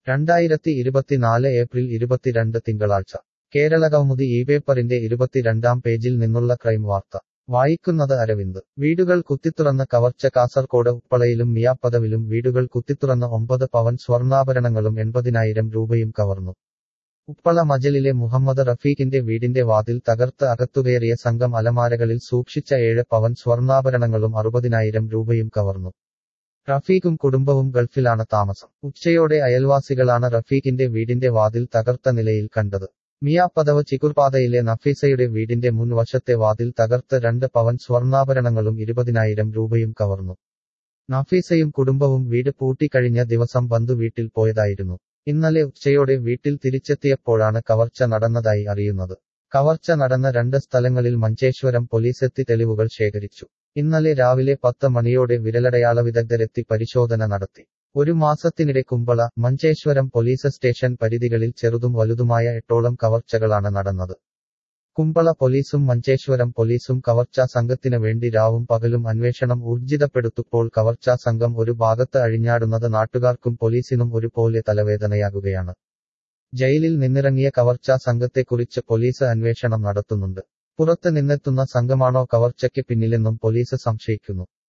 രണ്ടായിരത്തി ഇരുപത്തിനാല് ഏപ്രിൽ ഇരുപത്തിരണ്ട് തിങ്കളാഴ്ച കേരളകൗമുദി ഈ പേപ്പറിന്റെ ഇരുപത്തിരണ്ടാം പേജിൽ നിന്നുള്ള ക്രൈം വാർത്ത വായിക്കുന്നത് അരവിന്ദ് വീടുകൾ കുത്തിത്തുറന്ന് കവർച്ച കാസർകോട് ഉപ്പളയിലും മിയാപ്പദവിലും വീടുകൾ കുത്തിത്തുറന്ന് ഒമ്പത് പവൻ സ്വർണ്ണാഭരണങ്ങളും എൺപതിനായിരം രൂപയും കവർന്നു ഉപ്പള മജലിലെ മുഹമ്മദ് റഫീഖിന്റെ വീടിന്റെ വാതിൽ തകർത്ത് അകത്തുകയറിയ സംഘം അലമാരകളിൽ സൂക്ഷിച്ച ഏഴ് പവൻ സ്വർണ്ണാഭരണങ്ങളും അറുപതിനായിരം രൂപയും കവർന്നു റഫീഖും കുടുംബവും ഗൾഫിലാണ് താമസം ഉച്ചയോടെ അയൽവാസികളാണ് റഫീഖിന്റെ വീടിന്റെ വാതിൽ തകർത്ത നിലയിൽ കണ്ടത് മിയാപ്പദവ് ചിക്കുർപാതയിലെ നഫീസയുടെ വീടിന്റെ മുൻവശത്തെ വാതിൽ തകർത്ത് രണ്ട് പവൻ സ്വർണ്ണാഭരണങ്ങളും ഇരുപതിനായിരം രൂപയും കവർന്നു നഫീസയും കുടുംബവും വീട് പൂട്ടിക്കഴിഞ്ഞ ദിവസം ബന്ധു വീട്ടിൽ പോയതായിരുന്നു ഇന്നലെ ഉച്ചയോടെ വീട്ടിൽ തിരിച്ചെത്തിയപ്പോഴാണ് കവർച്ച നടന്നതായി അറിയുന്നത് കവർച്ച നടന്ന രണ്ട് സ്ഥലങ്ങളിൽ മഞ്ചേശ്വരം പോലീസെത്തി തെളിവുകൾ ശേഖരിച്ചു ഇന്നലെ രാവിലെ പത്ത് മണിയോടെ വിരലടയാള വിദഗ്ധരെത്തി പരിശോധന നടത്തി ഒരു മാസത്തിനിടെ കുമ്പള മഞ്ചേശ്വരം പോലീസ് സ്റ്റേഷൻ പരിധികളിൽ ചെറുതും വലുതുമായ എട്ടോളം കവർച്ചകളാണ് നടന്നത് കുമ്പള പോലീസും മഞ്ചേശ്വരം പോലീസും കവർച്ചാ സംഘത്തിന് വേണ്ടി രാവും പകലും അന്വേഷണം ഊർജിതപ്പെടുത്തുമ്പോൾ കവർച്ചാ സംഘം ഒരു ഭാഗത്ത് അഴിഞ്ഞാടുന്നത് നാട്ടുകാർക്കും പോലീസിനും ഒരുപോലെ തലവേദനയാകുകയാണ് ജയിലിൽ നിന്നിറങ്ങിയ കവർച്ചാ സംഘത്തെക്കുറിച്ച് പോലീസ് അന്വേഷണം നടത്തുന്നുണ്ട് പുറത്ത് നിന്നെത്തുന്ന സംഘമാണോ കവർച്ചയ്ക്ക് പിന്നിലെന്നും പോലീസ് സംശയിക്കുന്നു